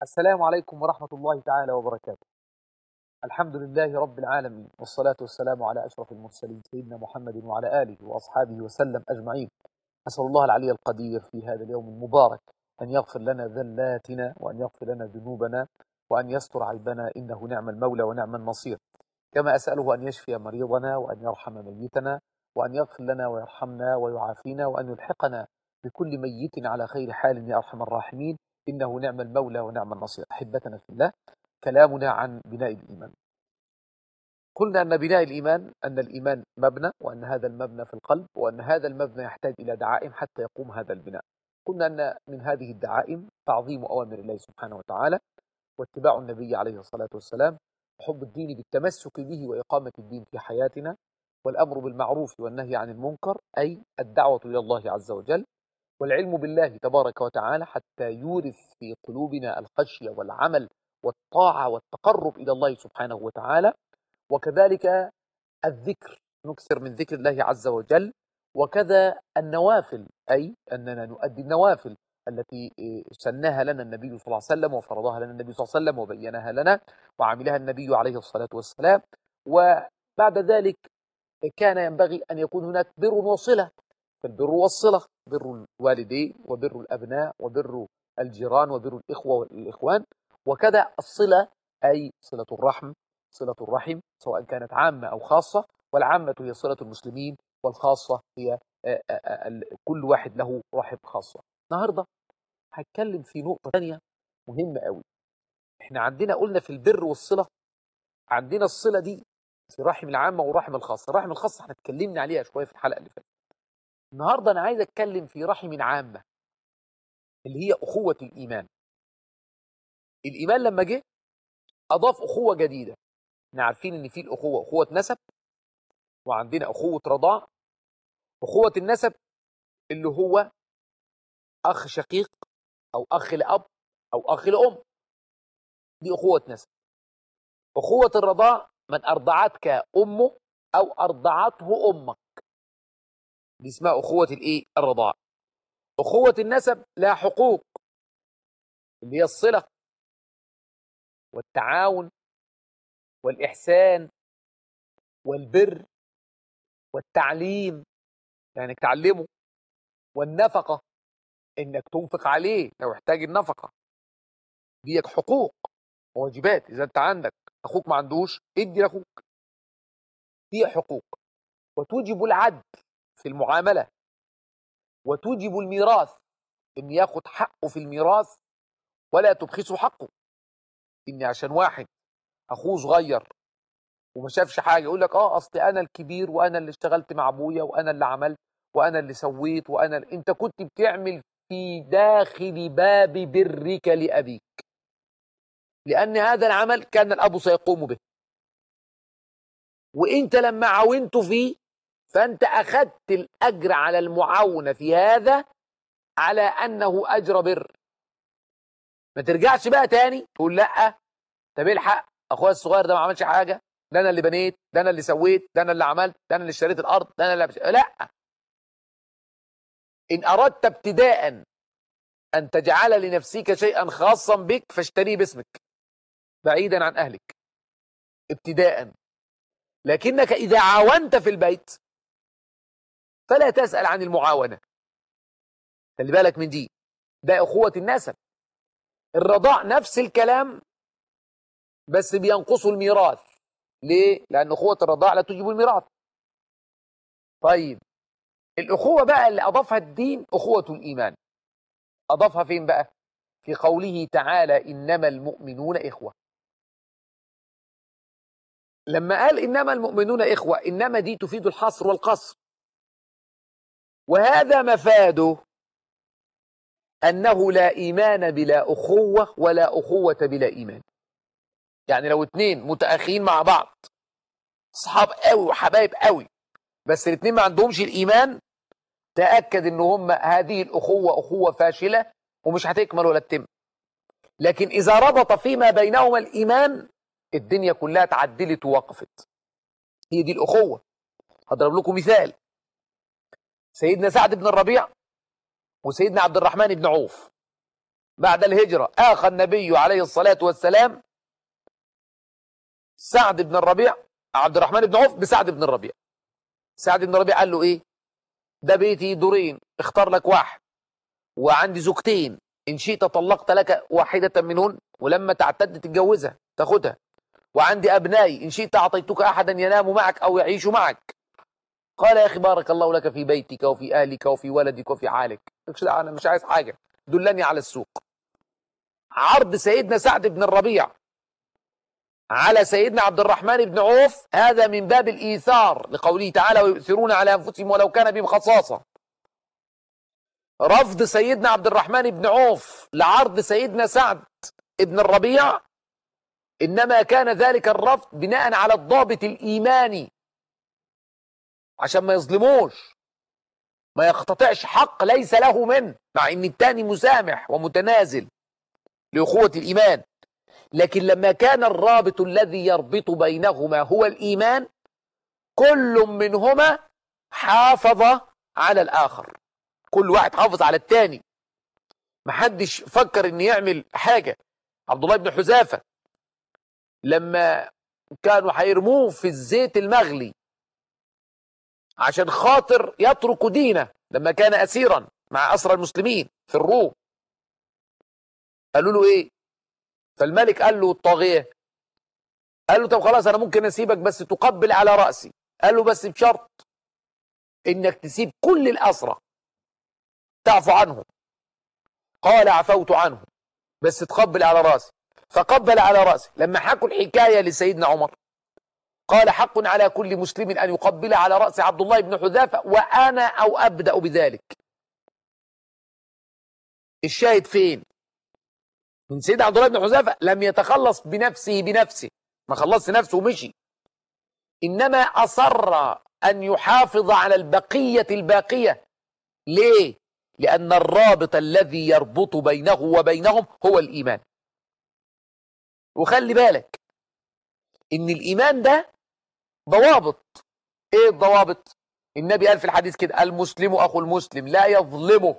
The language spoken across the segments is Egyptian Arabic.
السلام عليكم ورحمة الله تعالى وبركاته الحمد لله رب العالمين والصلاة والسلام على أشرف المرسلين سيدنا محمد وعلى آله وأصحابه وسلم أجمعين أسأل الله العلي القدير في هذا اليوم المبارك أن يغفر لنا ذلاتنا وأن يغفر لنا ذنوبنا وأن يستر عيبنا إنه نعم المولى ونعم النصير كما أسأله أن يشفي مريضنا وأن يرحم ميتنا وأن يغفر لنا ويرحمنا ويعافينا وأن يلحقنا بكل ميت على خير حال يا أرحم الراحمين إنه نعم المولى ونعم النصير أحبتنا في الله كلامنا عن بناء الإيمان قلنا أن بناء الإيمان أن الإيمان مبنى وأن هذا المبنى في القلب وأن هذا المبنى يحتاج إلى دعائم حتى يقوم هذا البناء قلنا أن من هذه الدعائم تعظيم أوامر الله سبحانه وتعالى واتباع النبي عليه الصلاة والسلام وحب الدين بالتمسك به وإقامة الدين في حياتنا والأمر بالمعروف والنهي عن المنكر أي الدعوة إلى الله عز وجل والعلم بالله تبارك وتعالى حتى يورث في قلوبنا الخشية والعمل والطاعة والتقرب إلى الله سبحانه وتعالى وكذلك الذكر نكثر من ذكر الله عز وجل وكذا النوافل أي أننا نؤدي النوافل التي سناها لنا النبي صلى الله عليه وسلم وفرضها لنا النبي صلى الله عليه وسلم وبينها لنا وعملها النبي عليه الصلاة والسلام وبعد ذلك كان ينبغي أن يكون هناك بر وصلة فالبر والصلة بر الوالدين وبر الأبناء وبر الجيران وبر الإخوة والإخوان وكذا الصلة أي صلة الرحم صلة الرحم سواء كانت عامة أو خاصة والعامة هي صلة المسلمين والخاصة هي كل واحد له رحم خاصة النهاردة هتكلم في نقطة ثانية مهمة قوي احنا عندنا قلنا في البر والصلة عندنا الصلة دي في رحم العامة ورحم الخاصة الرحم الخاصة احنا اتكلمنا عليها شوية في الحلقة اللي فاتت النهاردة أنا عايز أتكلم في رحم عامة اللي هي أخوة الإيمان الإيمان لما جه أضاف أخوة جديدة احنا عارفين إن في الأخوة أخوة نسب وعندنا أخوة رضاع أخوة النسب اللي هو أخ شقيق أو أخ لأب أو أخ لأم دي أخوة نسب أخوة الرضاع من أرضعتك أمه أو أرضعته أمك دي اسمها أخوة الإيه؟ الرضاعة أخوة النسب لها حقوق اللي هي الصلة والتعاون والإحسان والبر والتعليم يعني تعلمه والنفقة إنك تنفق عليه لو احتاج النفقة ديك حقوق وواجبات إذا أنت عندك أخوك ما عندوش ادي لأخوك دي حقوق وتوجب العدل في المعاملة وتوجب الميراث إن ياخد حقه في الميراث ولا تبخسه حقه إن عشان واحد أخوه صغير وما شافش حاجة يقول لك آه أصل أنا الكبير وأنا اللي اشتغلت مع أبويا وأنا اللي عملت وأنا اللي سويت وأنا اللي... أنت كنت بتعمل في داخل باب برك لأبيك لأن هذا العمل كان الأب سيقوم به وإنت لما عاونته فيه فأنت أخذت الأجر على المعاونة في هذا على أنه أجر بر ما ترجعش بقى تاني تقول لأ طب الحق أخويا الصغير ده ما عملش حاجة ده أنا اللي بنيت ده أنا اللي سويت ده أنا اللي عملت ده أنا اللي اشتريت الأرض ده أنا اللي بش... لأ إن أردت ابتداء أن تجعل لنفسك شيئا خاصا بك فاشتريه باسمك بعيدا عن أهلك ابتداء لكنك إذا عاونت في البيت فلا تسأل عن المعاونة خلي بالك من دي ده أخوة النسب الرضاع نفس الكلام بس بينقصوا الميراث ليه؟ لأن أخوة الرضاع لا تجيب الميراث طيب الأخوة بقى اللي أضافها الدين أخوة الإيمان أضافها فين بقى؟ في قوله تعالى إنما المؤمنون إخوة لما قال إنما المؤمنون إخوة إنما دي تفيد الحصر والقصر وهذا مفاده أنه لا إيمان بلا أخوة ولا أخوة بلا إيمان يعني لو اتنين متأخين مع بعض صحاب قوي وحبايب قوي بس الاتنين ما عندهمش الإيمان تأكد ان هم هذه الأخوة أخوة فاشلة ومش هتكمل ولا تتم لكن إذا ربط فيما بينهما الإيمان الدنيا كلها تعدلت ووقفت هي دي الأخوة هضرب لكم مثال سيدنا سعد بن الربيع وسيدنا عبد الرحمن بن عوف بعد الهجرة آخى النبي عليه الصلاة والسلام سعد بن الربيع عبد الرحمن بن عوف بسعد بن الربيع سعد بن الربيع قال له ايه ده بيتي دورين اختار لك واحد وعندي زوجتين ان شئت طلقت لك واحدة منهن ولما تعتد تتجوزها تاخدها وعندي ابنائي ان شئت اعطيتك احدا ينام معك او يعيش معك قال يا اخي بارك الله لك في بيتك وفي اهلك وفي ولدك وفي عالك انا مش عايز حاجة دلني على السوق عرض سيدنا سعد بن الربيع على سيدنا عبد الرحمن بن عوف هذا من باب الإيثار لقوله تعالى ويؤثرون على أنفسهم ولو كان بهم خصاصة رفض سيدنا عبد الرحمن بن عوف لعرض سيدنا سعد بن الربيع إنما كان ذلك الرفض بناء على الضابط الإيماني عشان ما يظلموش ما يقتطعش حق ليس له منه مع ان التاني مسامح ومتنازل لأخوة الإيمان لكن لما كان الرابط الذي يربط بينهما هو الإيمان كل منهما حافظ على الآخر كل واحد حافظ على الثاني محدش فكر ان يعمل حاجة عبد الله بن حذافة لما كانوا هيرموه في الزيت المغلي عشان خاطر يترك دينه لما كان أسيرا مع أسرى المسلمين في الروم قالوا له ايه فالملك قال له الطاغية قال له طب خلاص انا ممكن اسيبك بس تقبل على رأسي قال له بس بشرط انك تسيب كل الأسرى تعفو عنهم قال عفوت عنه بس تقبل على رأسي فقبل على رأسه لما حكوا الحكاية لسيدنا عمر قال حق على كل مسلم أن يقبل على رأس عبد الله بن حذافة وأنا أو أبدأ بذلك الشاهد فين من سيد عبد الله بن حذافة لم يتخلص بنفسه بنفسه ما خلص نفسه ومشي إنما أصر أن يحافظ على البقية الباقية ليه؟ لأن الرابط الذي يربط بينه وبينهم هو الإيمان وخلي بالك إن الإيمان ده ضوابط إيه الضوابط؟ النبي قال في الحديث كده المسلم أخو المسلم لا يظلمه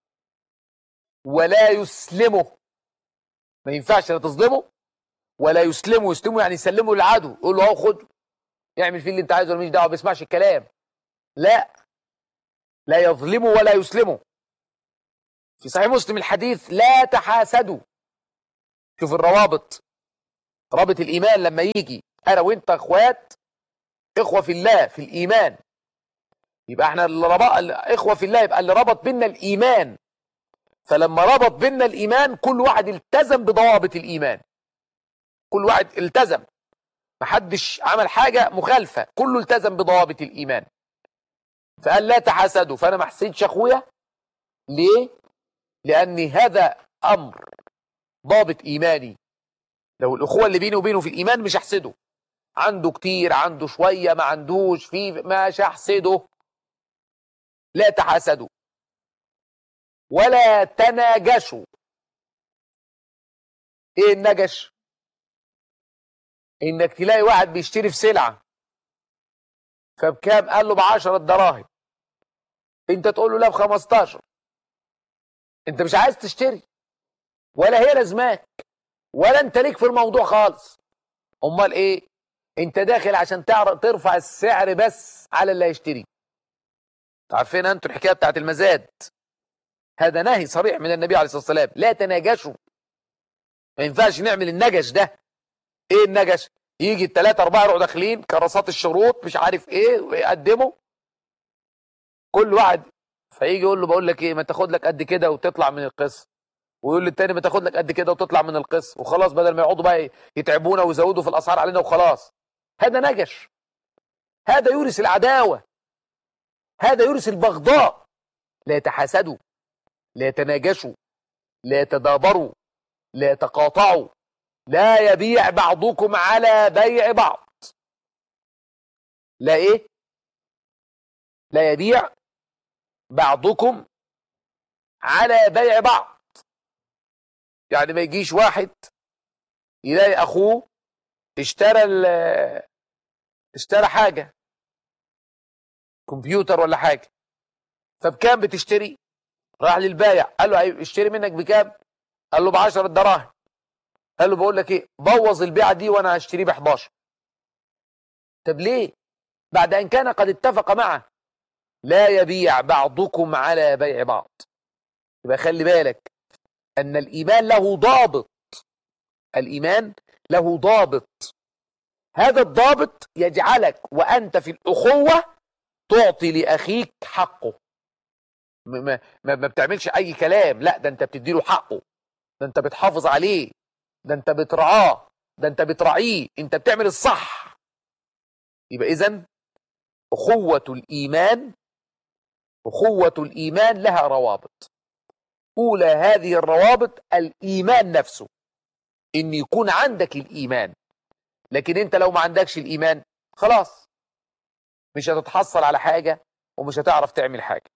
ولا يسلمه ما ينفعش لا تظلمه ولا يسلمه يسلمه يعني يسلمه للعدو يقول له اهو خد اعمل فيه اللي انت عايزه ماليش دعوه ما بيسمعش الكلام لا لا يظلمه ولا يسلمه في صحيح مسلم الحديث لا تحاسدوا شوف الروابط رابط الايمان لما يجي انا وانت اخوات اخوه في الله في الايمان يبقى احنا اللي ربط اخوه في الله يبقى اللي ربط بينا الايمان فلما ربط بينا الإيمان كل واحد التزم بضوابط الإيمان كل واحد التزم محدش عمل حاجة مخالفة كله التزم بضوابط الإيمان فقال لا تحاسدوا فأنا ما حسيتش أخويا ليه؟ لأن هذا أمر ضابط إيماني لو الأخوة اللي بيني وبينه في الإيمان مش أحسده عنده كتير عنده شوية ما عندوش في مش أحسده لا تحاسدوا ولا تناجشوا ايه النجش انك تلاقي واحد بيشتري في سلعة فبكام قال له بعشرة دراهم انت تقول له لا بخمستاشر انت مش عايز تشتري ولا هي لازماك ولا انت ليك في الموضوع خالص امال ايه انت داخل عشان تعرف ترفع السعر بس على اللي هيشتري عارفين انتوا الحكايه بتاعت المزاد هذا نهي صريح من النبي عليه الصلاة والسلام لا تناجشوا ما ينفعش نعمل النجش ده ايه النجش يجي الثلاثة أربعة يروحوا داخلين كراسات الشروط مش عارف ايه ويقدموا كل واحد فيجي يقول له بقول لك ايه ما تاخد لك قد كده وتطلع من القسم ويقول للتاني ما تاخد لك قد كده وتطلع من القسم وخلاص بدل ما يقعدوا بقى يتعبونا ويزودوا في الاسعار علينا وخلاص هذا نجش هذا يورث العداوه هذا يورث البغضاء لا يتحاسدوا لا يتناجشوا لا يتدابروا لا يتقاطعوا لا يبيع بعضكم على بيع بعض لا ايه لا يبيع بعضكم على بيع بعض يعني ما يجيش واحد يلاقي اخوه اشترى اشترى حاجة كمبيوتر ولا حاجة فبكام بتشتري راح للبايع قال له اشتري منك بكام قال له ب 10 دراهم قال له بقول لك ايه بوظ البيعه دي وانا هشتريه ب 11 طب ليه بعد ان كان قد اتفق معه لا يبيع بعضكم على بيع بعض يبقى خلي بالك ان الايمان له ضابط الايمان له ضابط هذا الضابط يجعلك وانت في الاخوه تعطي لاخيك حقه ما, ما, ما بتعملش اي كلام لا ده انت بتديله حقه ده انت بتحافظ عليه ده انت بترعاه ده انت بتراعيه انت بتعمل الصح يبقى اذا اخوه الايمان اخوه الايمان لها روابط اولى هذه الروابط الايمان نفسه ان يكون عندك الايمان لكن انت لو ما عندكش الايمان خلاص مش هتتحصل على حاجه ومش هتعرف تعمل حاجه